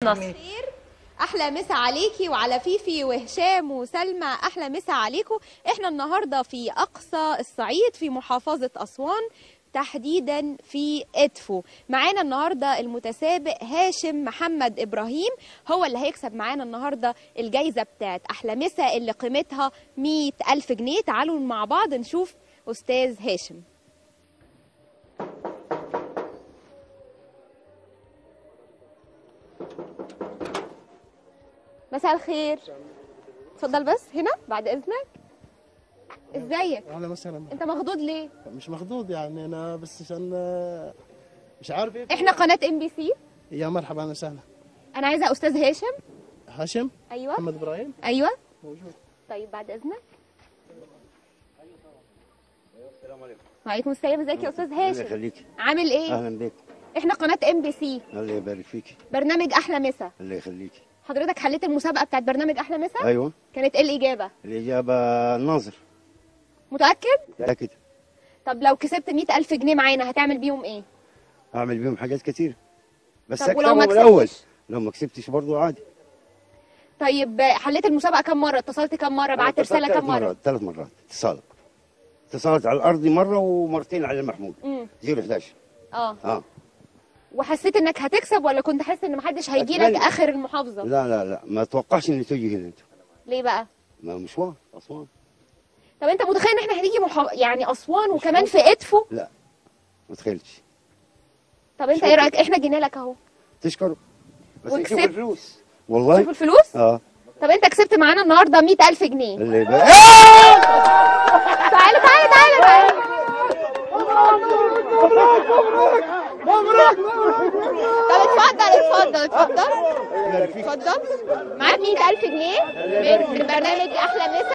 نصر خير احلى مسا عليكي وعلى فيفي وهشام وسلمى احلى مسا عليكم احنا النهارده في اقصى الصعيد في محافظه اسوان تحديدا في ادفو معانا النهارده المتسابق هاشم محمد ابراهيم هو اللي هيكسب معانا النهارده الجايزه بتاعت احلى مسا اللي قيمتها 100 الف جنيه تعالوا مع بعض نشوف استاذ هاشم مساء الخير اتفضل بس هنا بعد اذنك ازيك اهلا وسهلا انت مخضوض ليه مش مخضوض يعني انا بس عشان آه، مش عارف ايه احنا قناه ام بي سي يا مرحبا اهلا وسهلا انا عايزه استاذ هاشم هاشم ايوه محمد ابراهيم ايوه موجود طيب بعد اذنك السلام عليكم وعليكم السلام ازيك يا استاذ الله هاشم يخليك عامل ايه اهلا بك احنا قناه ام بي سي الله يبارك فيك برنامج احلى مسا الله يخليك حضرتك حليت المسابقه بتاعت برنامج احلى مسا ايوه كانت ايه الاجابه الاجابه الناظر متاكد متاكد طب لو كسبت 100 الف جنيه معانا هتعمل بيهم ايه اعمل بيهم حاجات كتير بس طب ولو ما اكسبهم الاول كسبتش لو ما كسبتش برضه عادي طيب حليت المسابقه كم مره اتصلت كم مره بعت رساله كم مره ثلاث مرات اتصال اتصلت على الارض مره ومرتين على المحمود امم 011 اه اه وحسيت انك هتكسب ولا كنت حاسس ان محدش هيجي لك أتمنى. اخر المحافظه لا لا لا ما اتوقعش ان تيجي هنا انت ليه بقى ما مشوار اسوان طب انت متخيل ان احنا هنيجي محا... يعني اسوان وكمان في ادفو لا ما تخيلش طب انت ايه رايك احنا جينا لك اهو تشكره بس وكسبت. نشوف الفلوس والله شوف الفلوس اه طب انت كسبت معانا النهارده 100000 جنيه اللي يبقى تعالى تعالى تعالى تعالى طب اتفضل اتفضل اتفضل اتفضل معاك 100000 جنيه من برنامج احلى مسا